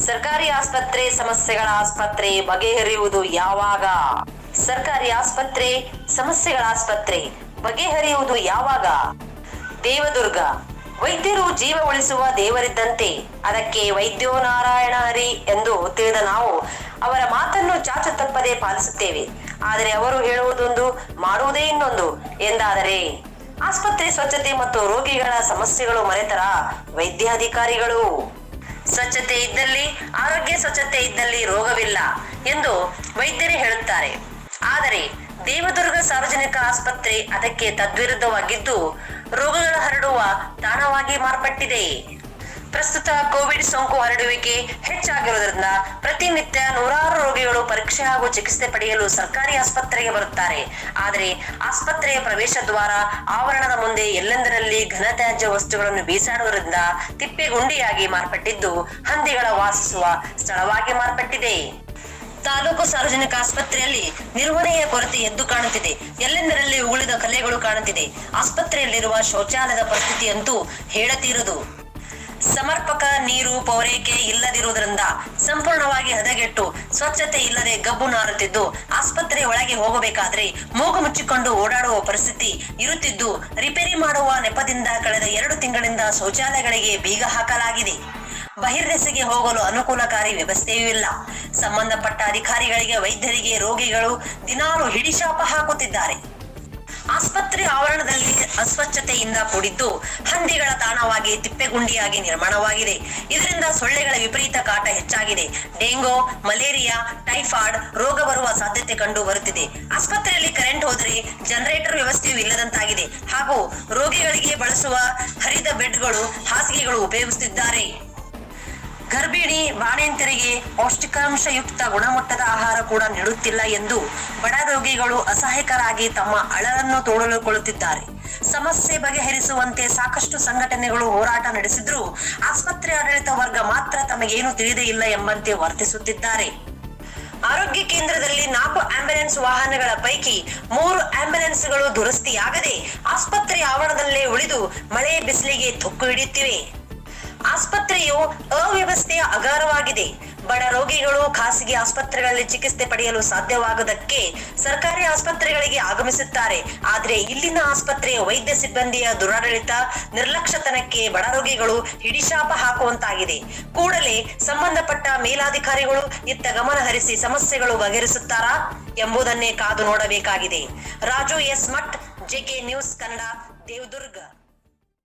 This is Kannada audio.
ಸರ್ಕಾರಿ ಆಸ್ಪತ್ರೆ ಸಮಸ್ಯೆಗಳ ಆಸ್ಪತ್ರೆ ಬಗೆಹರಿಯುವುದು ಯಾವಾಗ ಸರ್ಕಾರಿ ಆಸ್ಪತ್ರೆ ಸಮಸ್ಯೆಗಳ ಆಸ್ಪತ್ರೆ ಬಗೆಹರಿಯುವುದು ಯಾವಾಗ ದೇವದುರ್ಗ ವೈದ್ಯರು ಜೀವ ಉಳಿಸುವ ದೇವರಿದ್ದಂತೆ ಅದಕ್ಕೆ ವೈದ್ಯೋ ನಾರಾಯಣ ಹರಿ ಎಂದು ತಿಳಿದ ನಾವು ಅವರ ಮಾತನ್ನು ಚಾಚು ತಪ್ಪದೆ ಪಾಲಿಸುತ್ತೇವೆ ಆದರೆ ಅವರು ಹೇಳುವುದೊಂದು ಮಾಡುವುದೇ ಇನ್ನೊಂದು ಎಂದಾದರೆ ಆಸ್ಪತ್ರೆ ಸ್ವಚ್ಛತೆ ಮತ್ತು ರೋಗಿಗಳ ಸಮಸ್ಯೆಗಳು ಮರೆತರ ವೈದ್ಯಾಧಿಕಾರಿಗಳು ಸ್ವಚ್ಛತೆ ಇದ್ದಲ್ಲಿ ಆರೋಗ್ಯ ಸ್ವಚ್ಛತೆ ಇದ್ದಲ್ಲಿ ರೋಗವಿಲ್ಲ ಎಂದು ವೈದ್ಯರೇ ಹೇಳುತ್ತಾರೆ ಆದರೆ ದೇವದುರ್ಗ ಸಾರ್ವಜನಿಕ ಆಸ್ಪತ್ರೆ ಅದಕ್ಕೆ ತದ್ವಿರುದ್ಧವಾಗಿದ್ದು ರೋಗಗಳ ಹರಡುವ ತಾಣವಾಗಿ ಮಾರ್ಪಟ್ಟಿದೆ ಪ್ರಸ್ತುತ ಕೋವಿಡ್ ಸೋಂಕು ಹರಡುವಿಕೆ ಹೆಚ್ಚಾಗಿರುವುದರಿಂದ ಪ್ರತಿನಿತ್ಯ ನೂರಾರು ರೋಗಿಗಳು ಪರೀಕ್ಷೆ ಹಾಗೂ ಚಿಕಿತ್ಸೆ ಪಡೆಯಲು ಸರ್ಕಾರಿ ಆಸ್ಪತ್ರೆಗೆ ಬರುತ್ತಾರೆ ಆದರೆ ಆಸ್ಪತ್ರೆಯ ಪ್ರವೇಶ ದ್ವಾರ ಆವರಣದ ಮುಂದೆ ಎಲ್ಲೆಂದರಲ್ಲಿ ಘನತ್ಯಾಜ್ಯ ವಸ್ತುಗಳನ್ನು ಬೀಸಾಡುವುದರಿಂದ ತಿಪ್ಪೆಗುಂಡಿಯಾಗಿ ಮಾರ್ಪಟ್ಟಿದ್ದು ಹಂದಿಗಳ ವಾಸಿಸುವ ಸ್ಥಳವಾಗಿ ಮಾರ್ಪಟ್ಟಿದೆ ತಾಲೂಕು ಸಾರ್ವಜನಿಕ ಆಸ್ಪತ್ರೆಯಲ್ಲಿ ನಿರ್ವಹಣೆಯ ಕೊರತೆ ಎದ್ದು ಕಾಣುತ್ತಿದೆ ಎಲ್ಲೆಂದರಲ್ಲಿ ಉಳಿದ ಕಲೆಗಳು ಕಾಣುತ್ತಿದೆ ಆಸ್ಪತ್ರೆಯಲ್ಲಿರುವ ಶೌಚಾಲಯದ ಪರಿಸ್ಥಿತಿಯಂತೂ ಹೇಳತೀರದು ಸಮರ್ಪಕ ನೀರು ಪೂರೈಕೆ ಇಲ್ಲದಿರುವುದರಿಂದ ಸಂಪೂರ್ಣವಾಗಿ ಹದಗೆಟ್ಟು ಸ್ವಚ್ಛತೆ ಇಲ್ಲದೆ ಗಬ್ಬು ನಾರುತ್ತಿದ್ದು ಆಸ್ಪತ್ರೆ ಒಳಗೆ ಹೋಗಬೇಕಾದ್ರೆ ಮೂಗು ಮುಚ್ಚಿಕೊಂಡು ಓಡಾಡುವ ಪರಿಸ್ಥಿತಿ ಇರುತ್ತಿದ್ದು ರಿಪೇರಿ ಮಾಡುವ ನೆಪದಿಂದ ಕಳೆದ ಎರಡು ತಿಂಗಳಿಂದ ಶೌಚಾಲಯಗಳಿಗೆ ಬೀಗ ಹಾಕಲಾಗಿದೆ ಬಹಿರ್ದೆಸೆಗೆ ಹೋಗಲು ಅನುಕೂಲಕಾರಿ ವ್ಯವಸ್ಥೆಯೂ ಇಲ್ಲ ಸಂಬಂಧಪಟ್ಟ ಅಧಿಕಾರಿಗಳಿಗೆ ವೈದ್ಯರಿಗೆ ರೋಗಿಗಳು ದಿನಾಲು ಹಿಡಿಶಾಪ ಹಾಕುತ್ತಿದ್ದಾರೆ ಆಸ್ಪತ್ರೆ ಆವರಣದಲ್ಲಿ ಅಸ್ವಚ್ಛತೆಯಿಂದ ಕೂಡಿದ್ದು ಹಂದಿಗಳ ತಾಣವಾಗಿ ತಿಪ್ಪೆಗುಂಡಿಯಾಗಿ ನಿರ್ಮಾಣವಾಗಿದೆ ಇದರಿಂದ ಸೊಳ್ಳೆಗಳ ವಿಪರೀತ ಕಾಟ ಹೆಚ್ಚಾಗಿದೆ ಡೆಂಗು ಮಲೇರಿಯಾ ಟೈಫಾಯ್ಡ್ ರೋಗ ಬರುವ ಸಾಧ್ಯತೆ ಕಂಡು ಬರುತ್ತಿದೆ ಆಸ್ಪತ್ರೆಯಲ್ಲಿ ಕರೆಂಟ್ ಹೋದರೆ ಜನರೇಟರ್ ವ್ಯವಸ್ಥೆಯೂ ಇಲ್ಲದಂತಾಗಿದೆ ಹಾಗೂ ರೋಗಿಗಳಿಗೆ ಬಳಸುವ ಹರಿದ ಬೆಡ್ಗಳು ಹಾಸಿಗೆಗಳು ಉಪಯೋಗಿಸುತ್ತಿದ್ದಾರೆ ಗರ್ಭಿಣಿ ಬಾಣಂತಿಯರಿಗೆ ಪೌಷ್ಟಿಕಾಂಶಯುಕ್ತ ಗುಣಮಟ್ಟದ ಆಹಾರ ಕೂಡ ನೀಡುತ್ತಿಲ್ಲ ಎಂದು ಬಡ ರೋಗಿಗಳು ಅಸಹಾಯಕರಾಗಿ ತಮ್ಮ ಅಳಲನ್ನು ತೋಡಲುಕೊಳ್ಳುತ್ತಿದ್ದಾರೆ ಸಮಸ್ಯೆ ಬಗೆಹರಿಸುವಂತೆ ಸಾಕಷ್ಟು ಸಂಘಟನೆಗಳು ಹೋರಾಟ ನಡೆಸಿದ್ರೂ ಆಸ್ಪತ್ರೆ ಆಡಳಿತ ವರ್ಗ ಮಾತ್ರ ತಮಗೇನು ತಿಳಿದೇ ಇಲ್ಲ ಎಂಬಂತೆ ವರ್ತಿಸುತ್ತಿದ್ದಾರೆ ಆರೋಗ್ಯ ಕೇಂದ್ರದಲ್ಲಿ ನಾಲ್ಕು ಆಂಬ್ಯುಲೆನ್ಸ್ ವಾಹನಗಳ ಪೈಕಿ ಮೂರು ಆಂಬ್ಯುಲೆನ್ಸ್ಗಳು ದುರಸ್ತಿಯಾಗದೆ ಆಸ್ಪತ್ರೆ ಆವರಣದಲ್ಲೇ ಉಳಿದು ಮಳೆ ಬಿಸಿಲಿಗೆ ತುಕ್ಕು ಹಿಡಿಯುತ್ತಿವೆ ಆಸ್ಪತ್ರೆಯು ಅವ್ಯವಸ್ಥೆಯ ಅಗಾರವಾಗಿದೆ ಬಡ ರೋಗಿಗಳು ಖಾಸಗಿ ಆಸ್ಪತ್ರೆಗಳಲ್ಲಿ ಚಿಕಿತ್ಸೆ ಪಡೆಯಲು ಸಾಧ್ಯವಾಗದಕ್ಕೆ ಸರ್ಕಾರಿ ಆಸ್ಪತ್ರೆಗಳಿಗೆ ಆಗಮಿಸುತ್ತಾರೆ ಆದರೆ ಇಲ್ಲಿನ ಆಸ್ಪತ್ರೆಯ ವೈದ್ಯ ಸಿಬ್ಬಂದಿಯ ದುರಾಡಳಿತ ನಿರ್ಲಕ್ಷ್ಯತನಕ್ಕೆ ಬಡ ರೋಗಿಗಳು ಹಿಡಿಶಾಪ ಹಾಕುವಂತಾಗಿದೆ ಕೂಡಲೇ ಸಂಬಂಧಪಟ್ಟ ಮೇಲಾಧಿಕಾರಿಗಳು ಇತ್ತ ಗಮನ ಹರಿಸಿ ಸಮಸ್ಯೆಗಳು ಬಗೆಹರಿಸುತ್ತಾರಾ ಎಂಬುದನ್ನೇ ಕಾದು ನೋಡಬೇಕಾಗಿದೆ Raju S Math JK News Kannada Devadurga